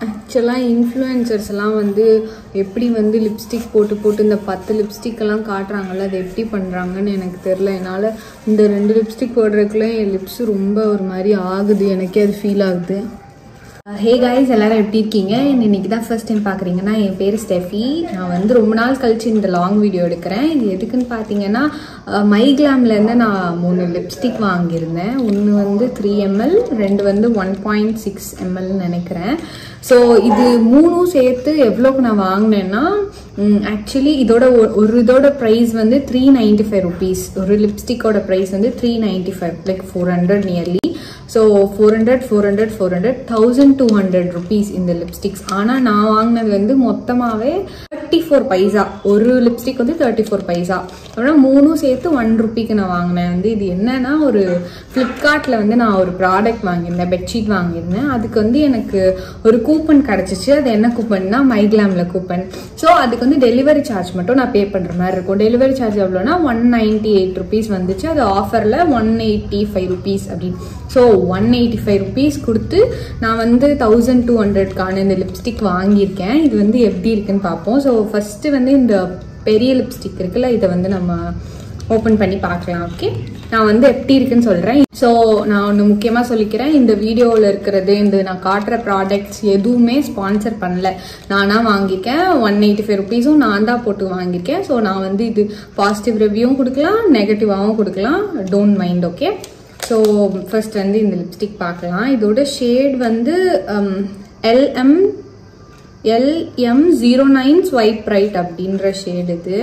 ஆக்சுவலாக இன்ஃப்ளூயன்சர்ஸ் எல்லாம் வந்து எப்படி வந்து லிப்ஸ்டிக் போட்டு போட்டு இந்த பத்து லிப்ஸ்டிக் எல்லாம் காட்டுறாங்கல்ல அது எப்படி பண்ணுறாங்கன்னு எனக்கு தெரில என்னால் இந்த ரெண்டு லிப்ஸ்டிக் போடுறதுக்குள்ளே என் லிப்ஸ் ரொம்ப ஒரு மாதிரி ஆகுது எனக்கே அது ஃபீல் ஆகுது ஹே காய்ஸ் எல்லாரும் எப்படி இருக்கீங்க இன்னைக்கு தான் ஃபர்ஸ்ட் டைம் பார்க்குறீங்கன்னா என் பேர் ஸ்டெஃபி நான் வந்து ரொம்ப நாள் கழிச்சு இந்த லாங் வீடியோ எடுக்கிறேன் இது எதுக்குன்னு பார்த்தீங்கன்னா மைக்லாம்லேருந்து நான் மூணு லிப்ஸ்டிக் வாங்கியிருந்தேன் ஒன்று வந்து த்ரீ எம்எல் ரெண்டு வந்து ஒன் பாயிண்ட் சிக்ஸ் எம்எல்னு நினைக்கிறேன் ஸோ இது மூணும் சேர்த்து எவ்வளோக்கு நான் வாங்கினேன்னா ஆக்சுவலி இதோட ஒ- ஒரு இதோட ப்ரைஸ் வந்து த்ரீ நைன்டி ஃபைவ் ருபீஸ் ஒரு லிப்ஸ்டிக்கோட ப்ரைஸ் வந்து three ninety five like four hundred nearly so four hundred four hundred four hundred thousand two hundred rupees இந்த லிப்ஸ்டிக்ஸ் ஆனால் நான் வாங்கினது வந்து மொத்தமாகவே தேர்ட்டி ஃபோர் பைசா ஒரு லிப்ஸ்டிக் வந்து தேர்ட்டி ஃபோர் பைசா அப்படின்னா மூணும் சேர்த்து ஒன் ருபிக்கு நான் வாங்கினேன் வந்து இது என்னன்னா ஒரு ஃப்ளிப்கார்ட்டில் வந்து நான் ஒரு ப்ராடக்ட் வாங்கியிருந்தேன் பெட்ஷீட் வாங்கியிருந்தேன் அதுக்கு வந்து எனக்கு ஒரு கூப்பன் கிடச்சிச்சு அது என்ன கூப்பன்னா மைக்லாமில் கூப்பன் ஸோ அதுக்கு வந்து டெலிவரி சார்ஜ் மட்டும் நான் பே பண்ணுற மாதிரி இருக்கும் டெலிவரி சார்ஜ் எவ்வளோனா ஒன் நைன்டி எயிட் ருபீஸ் வந்துச்சு அது ஆஃபரில் ஒன் எயிட்டி ஃபைவ் ருபீஸ் அப்படின்னு so one eighty five rupees கொடுத்து நான் வந்து தௌசண்ட் டூ ஹண்ட்ரட்கான இந்த லிப்ஸ்டிக் வாங்கியிருக்கேன் இது வந்து எப்படி இருக்குன்னு பார்ப்போம் ஸோ ஃபஸ்ட்டு வந்து இந்த பெரிய லிப்ஸ்டிக் இருக்குல்ல இதை வந்து நம்ம ஓப்பன் பண்ணி பார்க்கலாம் ஓகே நான் வந்து எப்படி இருக்குன்னு சொல்கிறேன் ஸோ நான் ஒன்று முக்கியமாக சொல்லிக்கிறேன் இந்த வீடியோவில் இருக்கிறது இந்த நான் காட்டுற ப்ராடக்ட்ஸ் எதுவுமே ஸ்பான்சர் பண்ணல நானாக வாங்கியிருக்கேன் ஒன் எயிட்டி ஃபைவ் ருபீஸும் நான் தான் போட்டு வாங்கியிருக்கேன் ஸோ நான் வந்து இது பாசிட்டிவ் ரிவ்யூவும் கொடுக்கலாம் நெகட்டிவாகவும் கொடுக்கலாம் don't mind okay so first வந்து இந்த லிப்ஸ்டிக் பார்க்கலாம் இதோட ஷேட் வந்து LM LM zero nine swipe right அப்படின்ற ஷேட் இது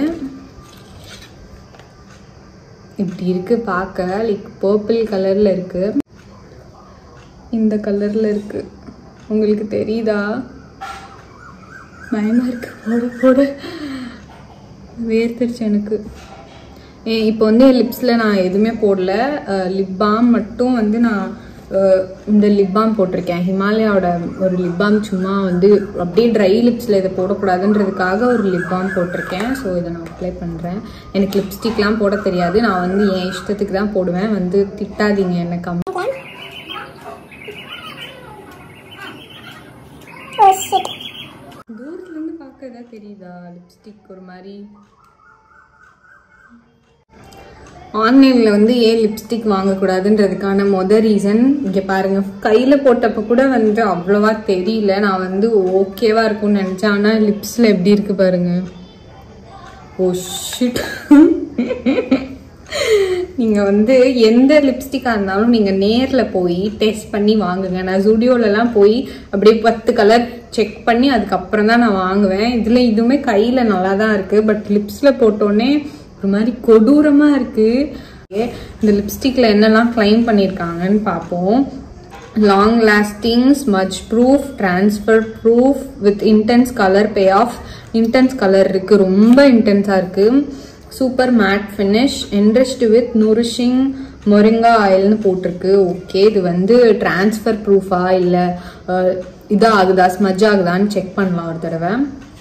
இப்படி இருக்கு பார்க்க லைக் பர்பிள் கலர்ல இருக்கு இந்த கலர்ல இருக்கு உங்களுக்கு தெரியுதா பயமா இருக்கு போட போட வேர்த்துருச்சு எனக்கு ஏ, இப்போ வந்து என் லிப்ஸில் நான் எதுவுமே போடல லிப் பாம் மட்டும் வந்து நான் அஹ், இந்த லிப் பாம் போட்டிருக்கேன் ஹிமாலயாவோட ஒரு லிப் பாம் சும்மா வந்து அப்படியே ட்ரை லிப்ஸில் இதை போடக்கூடாதுன்றதுக்காக ஒரு லிப் பாம் போட்டிருக்கேன் ஸோ இதை நான் அப்ளை பண்ணுறேன் எனக்கு லிப்ஸ்டிக்லாம் போட தெரியாது நான் வந்து என் இஷ்டத்துக்கு தான் போடுவேன் வந்து திட்டாதீங்க என்ன கம் தூரத்துலேருந்து பார்க்க எதாவது தெரியுதா லிப்ஸ்டிக் ஒரு மாதிரி ஆன்லைனில் வந்து ஏன் லிப்ஸ்டிக் வாங்கக்கூடாதுன்றதுக்கான மொதல் ரீசன் இங்கே பாருங்க கையில் போட்டப்போ கூட வந்து அவ்வளோவா தெரியல நான் வந்து ஓகேவா இருக்கும்னு நினச்சேன் ஆனால் லிப்ஸில் எப்படி இருக்கு பாருங்க ஓ ஷிட் நீங்கள் வந்து எந்த லிப்ஸ்டிக்காக இருந்தாலும் நீங்கள் நேரில் போய் டெஸ்ட் பண்ணி வாங்குங்க நான் ஜுடியோலலாம் போய் அப்படியே பத்து கலர் செக் பண்ணி அதுக்கப்புறம் தான் நான் வாங்குவேன் இதில் இதுவுமே கையில் நல்லா தான் இருக்குது பட் லிப்ஸில் போட்டோன்னே ஒரு மாதிரி கொடூரமாக இருக்குது இந்த லிப்ஸ்டிக்கில் என்னெல்லாம் க்ளைம் பண்ணியிருக்காங்கன்னு பார்ப்போம் long lasting smudge proof transfer proof with intense colour pay off intense colour இருக்குது ரொம்ப இன்டென்ஸாக இருக்குது super matte finish enriched with nourishing moringa ஆயில்னு போட்டிருக்கு ஓகே இது வந்து டிரான்ஸ்ஃபர் ப்ரூஃபா இல்லை இதா ஆகுதா ஸ்மஜ் ஆகுதான்னு செக் பண்ணலாம் ஒரு தடவை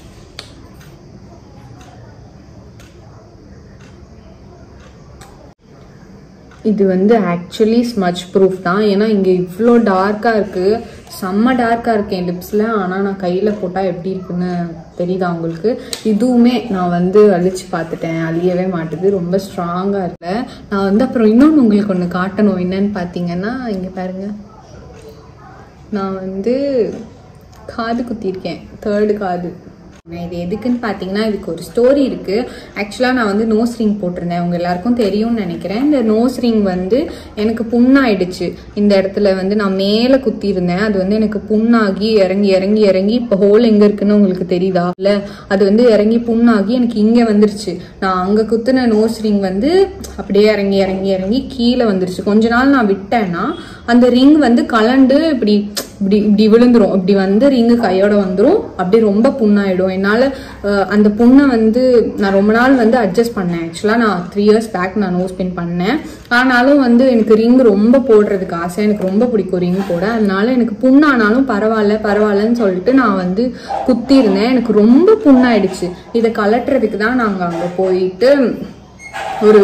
இது வந்து ஆக்சுவலி ஸ்மஜ் ப்ரூஃப் தான் ஏன்னா இங்கே இவ்வளோ டார்க்காக இருக்குது செம்ம டார்க்காக இருக்கு என் லிப்ஸில் ஆனால் நான் கையில் போட்டால் எப்படி இருக்குன்னு தெரியுதா உங்களுக்கு இதுவுமே நான் வந்து அழிச்சு பார்த்துட்டேன் அழியவே மாட்டுது ரொம்ப ஸ்ட்ராங்காக இல்லை நான் வந்து அப்புறம் இன்னொன்று உங்களுக்கு ஒன்று காட்டணும் என்னன்னு பார்த்தீங்கன்னா இங்கே பாருங்க நான் வந்து காது குத்திருக்கேன் தேர்டு காது நான் இது எதுக்குன்னு பார்த்தீங்கன்னா இதுக்கு ஒரு ஸ்டோரி இருக்குது ஆக்சுவலாக நான் வந்து நோஸ் ரிங் போட்டிருந்தேன் உங்க எல்லாருக்கும் தெரியும்னு நினைக்கிறேன் இந்த நோஸ் ரிங் வந்து எனக்கு புண்ணாயிடுச்சு இந்த இடத்துல வந்து நான் மேலே குத்திருந்தேன் அது வந்து எனக்கு புண்ணாகி இறங்கி இறங்கி இறங்கி இப்போ ஹோல் எங்கே இருக்குன்னு உங்களுக்கு தெரியுதா இல்லை அது வந்து இறங்கி புண்ணாகி எனக்கு இங்கே வந்துருச்சு நான் அங்கே குத்துன நோஸ் ரிங் வந்து அப்படியே இறங்கி இறங்கி இறங்கி கீழே வந்துருச்சு கொஞ்ச நாள் நான் விட்டேன்னா அந்த ரிங் வந்து கலண்டு இப்படி இப்படி இப்படி விழுந்துரும் இப்படி வந்து ரிங்கு கையோட வந்துரும் அப்படியே ரொம்ப புண்ணாயிடும் என்னால் அந்த புண்ணை வந்து நான் ரொம்ப நாள் வந்து அட்ஜஸ்ட் பண்ணேன் ஆக்சுவலாக நான் த்ரீ இயர்ஸ் பேக் நான் நோஸ் பின் பண்ணேன் ஆனாலும் வந்து எனக்கு ரிங் ரொம்ப போடுறதுக்கு ஆசை எனக்கு ரொம்ப பிடிக்கும் ரிங் போட அதனால எனக்கு புண்ணானாலும் பரவாயில்ல பரவாயில்லன்னு சொல்லிட்டு நான் வந்து குத்திருந்தேன் எனக்கு ரொம்ப புண்ணாயிடுச்சு இதை கலட்டுறதுக்கு தான் நாங்கள் அங்கே போயிட்டு ஒரு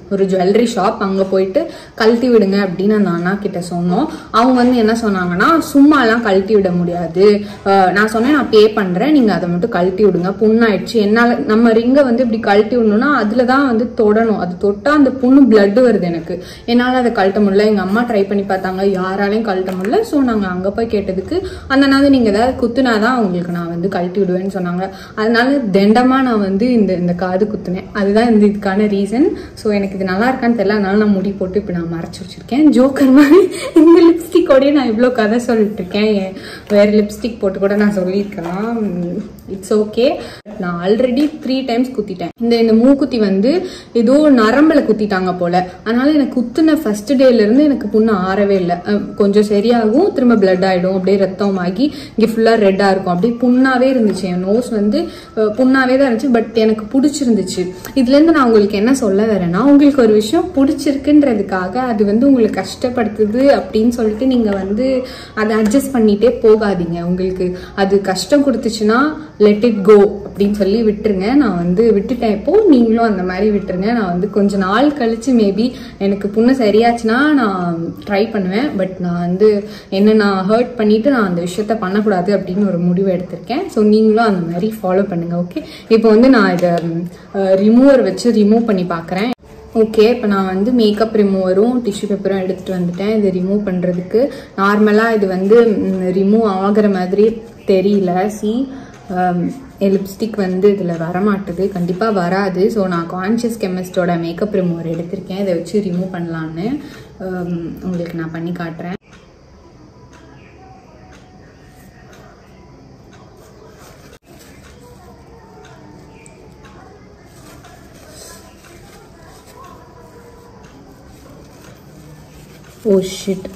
ஒரு ஜுவல்லரி ஷாப் அங்கே போயிட்டு கழட்டி விடுங்க அப்படின்னு அந்த அண்ணா கிட்ட சொன்னோம் அவங்க வந்து என்ன சொன்னாங்கன்னா சும்மாலாம் கழட்டி விட முடியாது அஹ் நான் சொன்னேன் நான் பே பண்ணுறேன் நீங்கள் அதை மட்டும் கழட்டி விடுங்க புண்ணாயிடுச்சு என்னால் நம்ம ரிங்கை வந்து இப்படி கழட்டி விடணும்னா அதில் தான் வந்து தொடணும் அது தொட்டால் அந்த புண்ணு blood வருது எனக்கு என்னால் அதை கழட்ட முடியல எங்கள் அம்மா ட்ரை பண்ணி பார்த்தாங்க யாராலையும் கழட்ட முடியல ஸோ நாங்கள் அங்கே போய் கேட்டதுக்கு அந்த நாள் நீங்கள் ஏதாவது குத்துனாதான் உங்களுக்கு நான் வந்து கழட்டி விடுவேன்னு சொன்னாங்க அதனால தண்டமாக நான் வந்து இந்த இந்த காது குத்துனேன் அதுதான் இந்த இதுக்கான ரீசன் ஸோ எனக்கு இது நல்லா இருக்கான்னு தெரியல அதனால நான் முடி போட்டு இப்போ நான் மறைச்சு வச்சிருக்கேன் ஜோக்கர் மாதிரி இந்த லிப்ஸ்டிக்கோடய நான் இவ்வளோ கதை சொல்லிட்டு இருக்கேன் என் வேற லிப்ஸ்டிக் போட்டு கூட நான் சொல்லியிருக்கலாம் இட்ஸ் ஓகே நான் ஆல்ரெடி த்ரீ டைம்ஸ் குத்திட்டேன் இந்த இந்த மூக்குத்தி வந்து ஏதோ நரம்புல குத்திட்டாங்க போல அதனால எனக்கு குத்துன ஃபர்ஸ்ட் டேல இருந்து எனக்கு புண்ணு ஆறவே இல்லை அஹ் கொஞ்சம் சரியாகும் திரும்ப பிளட் ஆயிடும் அப்படியே ரத்தம் ஆகி இங்கே ஃபுல்லாக ரெட்டாக இருக்கும் அப்படியே புண்ணாவே இருந்துச்சு என் நோஸ் வந்து அஹ், புண்ணாவே தான் இருந்துச்சு பட் எனக்கு பிடிச்சிருந்துச்சு இதுலேருந்து நான் உங்களுக்கு என்ன சொல்ல வரேன்னா உங்களுக்கு ஒரு விஷயம் பிடிச்சிருக்குன்றதுக்காக அது வந்து உங்களை கஷ்டப்படுத்துது அப்படின்னு சொல்லிட்டு நீங்கள் வந்து அதை அட்ஜஸ்ட் பண்ணிட்டே போகாதீங்க உங்களுக்கு அது கஷ்டம் கொடுத்துச்சுன்னா லெட் இட் கோ அப்படின்னு சொல்லி விட்டுருங்க நான் வந்து விட்டுட்டேன் இப்போ நீங்களும் அந்த மாதிரி விட்டுருங்க நான் வந்து கொஞ்ச நாள் கழிச்சு மேபி எனக்கு புண்ணு சரியாச்சுன்னா நான் ட்ரை பண்ணுவேன் பட் நான் வந்து என்ன நான் ஹர்ட் பண்ணிட்டு நான் அந்த விஷயத்த பண்ணக்கூடாது அப்படின்னு ஒரு முடிவு எடுத்திருக்கேன் ஸோ நீங்களும் அந்த மாதிரி ஃபாலோ பண்ணுங்க ஓகே இப்போ வந்து நான் இதை ரிமூவர் வச்சு ரிமூவ் பண்ணி பார்க்குறேன் ஓகே இப்போ நான் வந்து மேக்கப் ரிமூவரும் டிஷ்யூ பேப்பரும் எடுத்துகிட்டு வந்துட்டேன் இதை ரிமூவ் பண்ணுறதுக்கு நார்மலாக இது வந்து ரிமூவ் ஆகிற மாதிரி தெரியல சி என் லிப்ஸ்டிக் வந்து இதில் வரமாட்டுது கண்டிப்பாக வராது ஸோ நான் கான்ஷியஸ் கெமிஸ்டோட மேக்கப் ரிமூவர் எடுத்திருக்கேன் இதை வச்சு ரிமூவ் பண்ணலான்னு um, உங்களுக்கு நான் பண்ணி காட்டுறேன் ஓ ஷிட்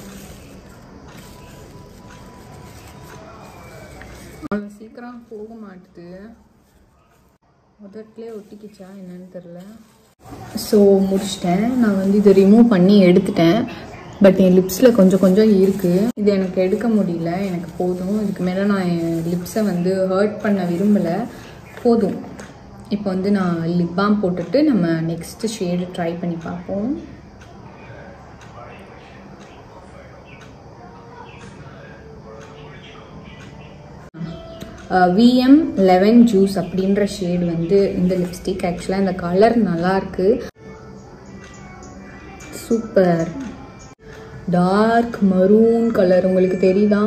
அவ்வளோ சீக்கிரம் போக மாட்டுது முதட்லேயே ஒட்டிக்கிச்சா என்னன்னு தெரில ஸோ முடிச்சிட்டேன் நான் வந்து இதை ரிமூவ் பண்ணி எடுத்துட்டேன் பட் என் லிப்ஸில் கொஞ்சம் கொஞ்சம் இருக்குது இது எனக்கு எடுக்க முடியல எனக்கு போதும் இதுக்கு மேலே நான் என் லிப்ஸை வந்து ஹர்ட் பண்ண விரும்பலை போதும் இப்போ வந்து நான் லிப் பாம் போட்டுட்டு நம்ம நெக்ஸ்ட் ஷேடு ட்ரை பண்ணி பார்ப்போம் விஎம் லெவன் ஜூஸ் அப்படின்ற ஷேட் வந்து இந்த லிப்ஸ்டிக் ஆக்சுவலாக இந்த கலர் நல்லா இருக்கு சூப்பர் டார்க் மரூன் கலர் உங்களுக்கு தெரியுதா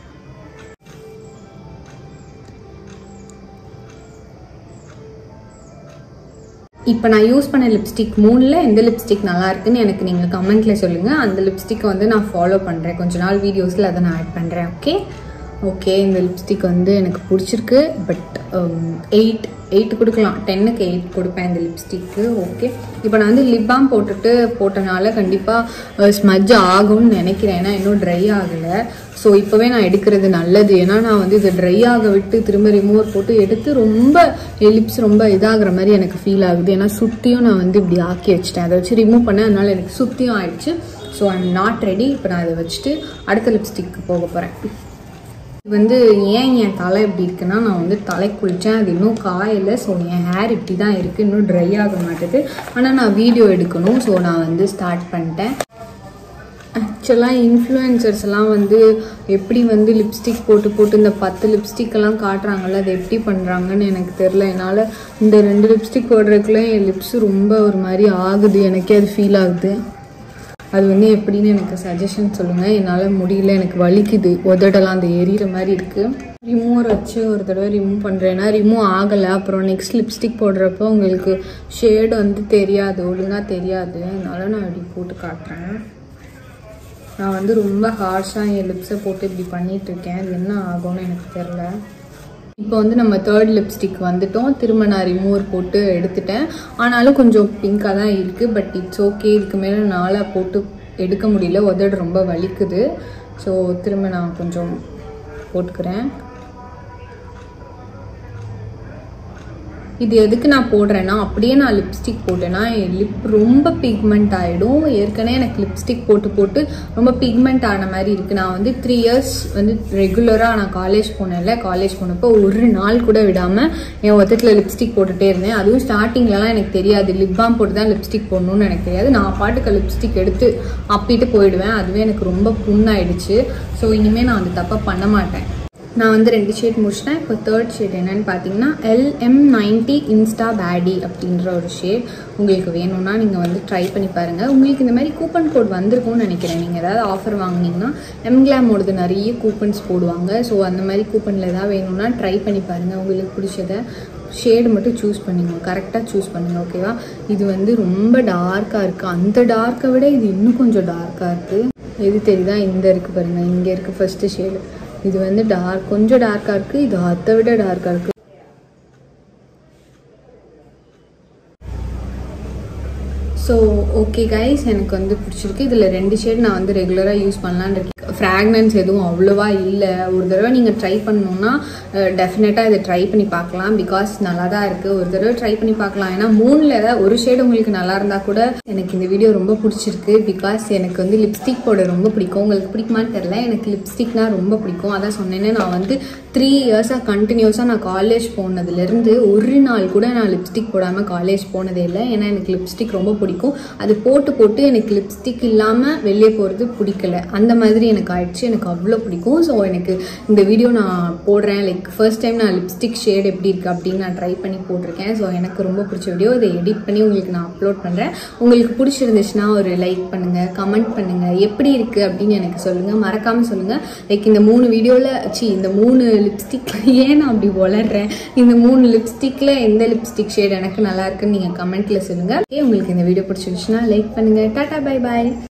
இப்போ நான் யூஸ் பண்ண லிப்ஸ்டிக் மூணில் எந்த லிப்ஸ்டிக் நல்லா இருக்குன்னு எனக்கு நீங்கள் கமெண்ட்டில் சொல்லுங்கள் அந்த லிப்ஸ்டிக்கை வந்து நான் ஃபாலோ பண்ணுறேன் கொஞ்ச நாள் வீடியோஸில் அதை நான் ஆட் பண்ணுறேன் ஓகே ஓகே இந்த லிப்ஸ்டிக் வந்து எனக்கு பிடிச்சிருக்கு பட் எயிட் எயிட் கொடுக்கலாம் டென்னுக்கு எயிட் கொடுப்பேன் இந்த லிப்ஸ்டிக்கு ஓகே இப்போ நான் வந்து லிப் பாம் போட்டுட்டு போட்டனால கண்டிப்பாக ஸ்மஜ் ஆகும்னு நினைக்கிறேன் ஏன்னா இன்னும் ட்ரை ஆகலை ஸோ இப்போவே நான் எடுக்கிறது நல்லது ஏன்னா நான் வந்து இதை ட்ரை ஆக விட்டு திரும்ப ரிமூவர் போட்டு எடுத்து ரொம்ப என் லிப்ஸ் ரொம்ப இதாகிற மாதிரி எனக்கு ஃபீல் ஆகுது ஏன்னா சுற்றியும் நான் வந்து இப்படி ஆக்கி வச்சிட்டேன் அதை வச்சு ரிமூவ் பண்ணேன் அதனால எனக்கு சுற்றியும் ஆயிடுச்சு ஸோ ஐம் நாட் ரெடி இப்போ நான் அதை வச்சுட்டு அடுத்த லிப்ஸ்டிக்கு போக போகிறேன் இது வந்து ஏன் என் தலை இப்படி இருக்குன்னா நான் வந்து தலை குளித்தேன் அது இன்னும் காயலை ஸோ என் ஹேர் இப்படி தான் இருக்குது இன்னும் ட்ரை ஆக மாட்டுது ஆனால் நான் வீடியோ எடுக்கணும் ஸோ நான் வந்து ஸ்டார்ட் பண்ணிட்டேன் ஆக்சுவலாக இன்ஃப்ளூயன்சர்ஸ் எல்லாம் வந்து எப்படி வந்து லிப்ஸ்டிக் போட்டு போட்டு இந்த பத்து லிப்ஸ்டிக் எல்லாம் காட்டுறாங்கல்ல அது எப்படி பண்ணுறாங்கன்னு எனக்கு தெரில என்னால் இந்த ரெண்டு லிப்ஸ்டிக் போடுறதுக்குள்ளே என் லிப்ஸ் ரொம்ப ஒரு மாதிரி ஆகுது எனக்கே அது ஃபீல் ஆகுது அது வந்து எப்படின்னு எனக்கு சஜஷன் சொல்லுங்கள் என்னால் முடியல எனக்கு வலிக்குது உதடலாம் அந்த எரியிற மாதிரி இருக்குது ரிமூவர் வச்சு ஒரு தடவை ரிமூவ் பண்ணுறேன்னா ரிமூவ் ஆகலை அப்புறம் நெக்ஸ்ட் லிப்ஸ்டிக் போடுறப்போ உங்களுக்கு ஷேடு வந்து தெரியாது ஒழுங்காக தெரியாது அதனால நான் இப்படி போட்டு காட்டுறேன் நான் வந்து ரொம்ப ஹார்ஷாக என் லிப்ஸை போட்டு இப்படி பண்ணிட்டு இருக்கேன் அது என்ன ஆகும்னு எனக்கு தெரில இப்போ வந்து நம்ம தேர்ட் லிப்ஸ்டிக் வந்துட்டோம் திரும்ப நான் ரிமூவர் போட்டு எடுத்துட்டேன் ஆனாலும் கொஞ்சம் பிங்காக தான் இருக்குது பட் இட்ஸ் ஓகே இதுக்கு மேலே நாளாக போட்டு எடுக்க முடியல உதடு ரொம்ப வலிக்குது ஸோ திரும்ப நான் கொஞ்சம் போட்டுக்கிறேன் இது எதுக்கு நான் போடுறேன்னா அப்படியே நான் லிப்ஸ்டிக் போட்டேன்னா என் லிப் ரொம்ப பிக்மெண்ட் ஆகிடும் ஏற்கனவே எனக்கு லிப்ஸ்டிக் போட்டு போட்டு ரொம்ப பிக்மெண்ட் ஆன மாதிரி இருக்குது நான் வந்து த்ரீ இயர்ஸ் வந்து ரெகுலராக நான் காலேஜ் போனேன்ல காலேஜ் போனப்போ ஒரு நாள் கூட விடாமல் என் ஒத்தத்தில் லிப்ஸ்டிக் போட்டுகிட்டே இருந்தேன் அதுவும் ஸ்டார்டிங்லலாம் எனக்கு தெரியாது லிப் பாம் போட்டு தான் லிப்ஸ்டிக் போடணும்னு எனக்கு தெரியாது நான் பாட்டுக்கு லிப்ஸ்டிக் எடுத்து அப்பிட்டு போயிடுவேன் அதுவே எனக்கு ரொம்ப புண்ணாயிடுச்சு ஸோ இனிமேல் நான் அந்த தப்பை பண்ண மாட்டேன் நான் வந்து ரெண்டு ஷேட் முடிச்சிட்டேன் இப்போ தேர்ட் ஷேட் என்னன்னு பார்த்தீங்கன்னா எல்எம் நைன்டி இன்ஸ்டா பேடி அப்படின்ற ஒரு ஷேட் உங்களுக்கு வேணும்னா நீங்கள் வந்து ட்ரை பண்ணி பாருங்கள் உங்களுக்கு இந்த மாதிரி கூப்பன் கோட் வந்திருக்கும்னு நினைக்கிறேன் நீங்கள் ஏதாவது ஆஃபர் வாங்குனீங்கன்னா எம்கிளாமோடது நிறைய கூப்பன்ஸ் போடுவாங்க ஸோ அந்த மாதிரி கூப்பனில் ஏதாவது வேணும்னா ட்ரை பண்ணி பாருங்கள் உங்களுக்கு பிடிச்சத ஷேடு மட்டும் சூஸ் பண்ணிங்க கரெக்டாக சூஸ் பண்ணுங்க ஓகேவா இது வந்து ரொம்ப டார்க்காக இருக்குது அந்த டார்க்கை விட இது இன்னும் கொஞ்சம் டார்க்காக இருக்குது எது தெரியுதா இந்த இருக்குது பாருங்கள் இங்கே இருக்குது ஃபஸ்ட்டு ஷேடு இது வந்து டார்க் கொஞ்சம் டார்க்காக இருக்குது இது அதை விட டார்க்காக இருக்குது ஸோ ஓகே கைஸ் எனக்கு வந்து பிடிச்சிருக்கு இதில் ரெண்டு ஷேட் நான் வந்து ரெகுலராக யூஸ் பண்ணலான்னு இருக்கேன் ஃப்ராக்னன்ஸ் எதுவும் அவ்வளோவா இல்லை ஒரு தடவை நீங்கள் ட்ரை பண்ணணுன்னா டெஃபினட்டாக இதை ட்ரை பண்ணி பார்க்கலாம் பிகாஸ் நல்லா தான் இருக்குது ஒரு தடவை ட்ரை பண்ணி பார்க்கலாம் ஏன்னா மூணில் ஏதாவது ஒரு ஷேடு உங்களுக்கு நல்லா இருந்தால் கூட எனக்கு இந்த வீடியோ ரொம்ப பிடிச்சிருக்கு பிகாஸ் எனக்கு வந்து லிப்ஸ்டிக் போட ரொம்ப பிடிக்கும் உங்களுக்கு பிடிக்குமான்னு தெரில எனக்கு லிப்ஸ்டிக்னால் ரொம்ப பிடிக்கும் அதான் சொன்னேன்னே நான் வந்து த்ரீ இயர்ஸாக கண்டினியூஸாக நான் காலேஜ் போனதுலேருந்து ஒரு நாள் கூட நான் லிப்ஸ்டிக் போடாமல் காலேஜ் போனதே இல்லை ஏன்னா எனக்கு லிப்ஸ்டிக் ரொம்ப பிடிக்கும் அது போட்டு போட்டு எனக்கு லிப்ஸ்டிக் இல்லாமல் வெளியே போகிறது பிடிக்கல அந்த மாதிரி எனக்கு ஆயிடுச்சு எனக்கு அவ்வளோ பிடிக்கும் ஸோ எனக்கு இந்த வீடியோ நான் போடுறேன் லைக் ஃபர்ஸ்ட் டைம் நான் லிப்ஸ்டிக் ஷேட் எப்படி இருக்குது அப்படின்னு நான் ட்ரை பண்ணி போட்டிருக்கேன் ஸோ எனக்கு ரொம்ப பிடிச்ச வீடியோ இதை எடிட் பண்ணி உங்களுக்கு நான் அப்லோட் பண்ணுறேன் உங்களுக்கு பிடிச்சிருந்துச்சுன்னா ஒரு லைக் பண்ணுங்கள் கமெண்ட் பண்ணுங்கள் எப்படி இருக்குது அப்படின்னு எனக்கு சொல்லுங்கள் மறக்காமல் சொல்லுங்கள் லைக் இந்த மூணு வீடியோவில் சி இந்த மூணு லிப்ஸ்டிக்கில் ஏன் நான் அப்படி வளர்றேன் இந்த மூணு லிப்ஸ்டிக்கில் எந்த லிப்ஸ்டிக் ஷேட் எனக்கு நல்லா இருக்குன்னு நீங்கள் கமெண்ட்டில் சொல்லுங்கள் ஓகே உங்களுக்கு இந்த வீடியோ பிடிச்சிருச்சுன்னா லைக் பண்ணுங்கள் டாட்டா பை பாய்